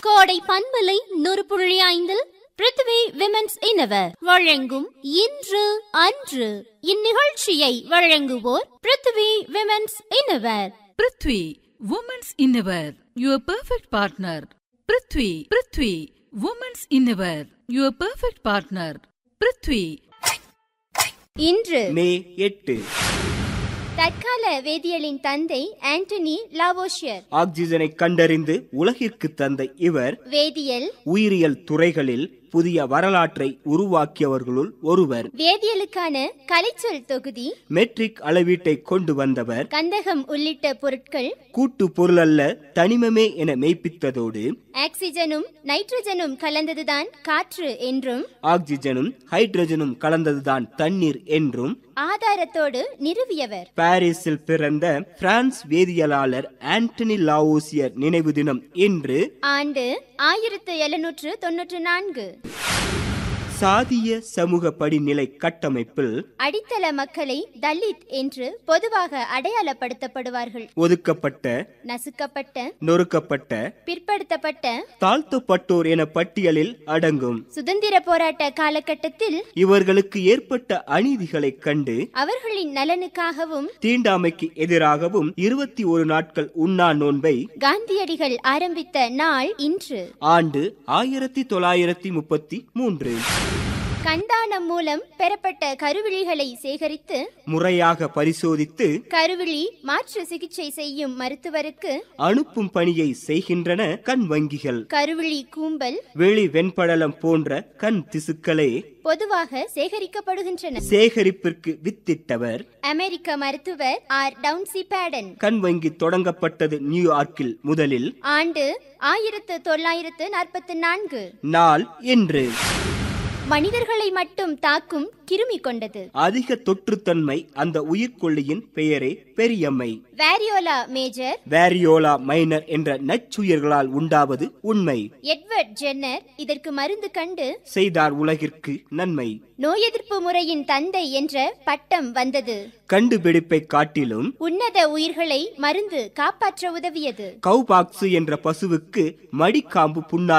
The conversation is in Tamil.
கோடை பண்பலை நூறு புள்ளி ஐந்தில் பிருத்வி விமென்ஸ் இனவர் வழங்கும் இன்று அன்று இந்நிகழ்ச்சியை வழங்குவோர் Prithvi women's innovator Prithvi women's innovator your perfect partner Prithvi Prithvi women's innovator your perfect partner Prithvi இன்று மே எட்டு தற்கால வேதியியலின் தந்தை ஆண்டனி லாவோஷியர் ஆக்சிஜனை கண்டறிந்து உலகிற்கு தந்த இவர் வேதியியல் உயிரியல் துறைகளில் புதிய வரலாற்றை உருவாக்கியவர்களுள் ஒருவர் வேதியியலுக்கான கலைச்சொல் தொகுதி மெட்ரிக் அளவீட்டை கொண்டு வந்தவர் கந்தகம் உள்ளிட்ட பொருட்கள் கூட்டு பொருளல்ல தனிமமே என மெய்ப்பித்ததோடு ஆக்சிஜனும் நைட்ரஜனும் கலந்ததுதான் காற்று என்றும் ஆக்சிஜனும் ஹைட்ரஜனும் கலந்ததுதான் தண்ணீர் என்றும் ஆதாரத்தோடு நிறுவியவர் பாரிஸில் பிறந்த பிரான்ஸ் வேதியியலாளர் ஆண்டனி லாவோசியர் நினைவு தினம் இன்று ஆண்டு ஆயிரத்து எழுநூற்று தொன்னூற்று நான்கு சாதிய சமூக படிநிலை கட்டமைப்பில் அடித்தள மக்களை தலித் என்று பொதுவாக அடையாளப்படுத்தப்படுவார்கள் ஒதுக்கப்பட்ட நசுக்கப்பட்ட நொறுக்கப்பட்ட பிற்படுத்தப்பட்ட தாழ்த்தப்பட்டோர் என பட்டியலில் அடங்கும் சுதந்திர போராட்ட காலகட்டத்தில் இவர்களுக்கு ஏற்பட்ட அநீதிகளைக் கண்டு அவர்களின் நலனுக்காகவும் தீண்டாமைக்கு எதிராகவும் இருபத்தி ஒரு நாட்கள் உண்ணா நோன்பை காந்தியடிகள் ஆரம்பித்த நாள் இன்று ஆண்டு ஆயிரத்தி தொள்ளாயிரத்தி முப்பத்தி மூன்று கண்தானம் மூலம் பெறப்பட்ட கருவிழிகளை சேகரித்து முறையாக பரிசோதித்து கருவிழி மாற்று சிகிச்சை செய்யும் மருத்துவருக்கு அனுப்பும் பணியை செய்கின்றன கண் வங்கிகள் கருவிழி கூம்பல் வெளி வெண்படலம் போன்ற கண் திசுக்களே பொதுவாக சேகரிக்கப்படுகின்றன சேகரிப்பிற்கு வித்திட்டவர் அமெரிக்க மருத்துவர் ஆர் டவுன்சி பேடன் கண் வங்கி தொடங்கப்பட்டது நியூயார்க்கில் முதலில் ஆண்டு ஆயிரத்து தொள்ளாயிரத்து நாற்பத்தி நான்கு நாள் என்று மனிதர்களை மட்டும் தாக்கும் கிருமி கொண்டது அதிக தொற்றுத்தன்மை அந்த உயிர்கொல்லியின் பெயரே பெரியம்மை வேரியோலா மேஜர் வேரியோலா மைனர் என்ற நச்சுயிர்களால் உண்டாவது உண்மை எட்வர்ட் ஜென்னர் இதற்கு மருந்து கண்டு செய்தார் உலகிற்கு நன்மை நோய் எதிர்ப்பு முறையின் தந்தை என்ற பட்டம் வந்தது கண்டுபிடிப்பை காட்டிலும் உன்னத உயிர்களை மருந்து காப்பாற்ற உதவியது கௌபாக்சு என்ற பசுவுக்கு மடிக்காம்பு புண்ணா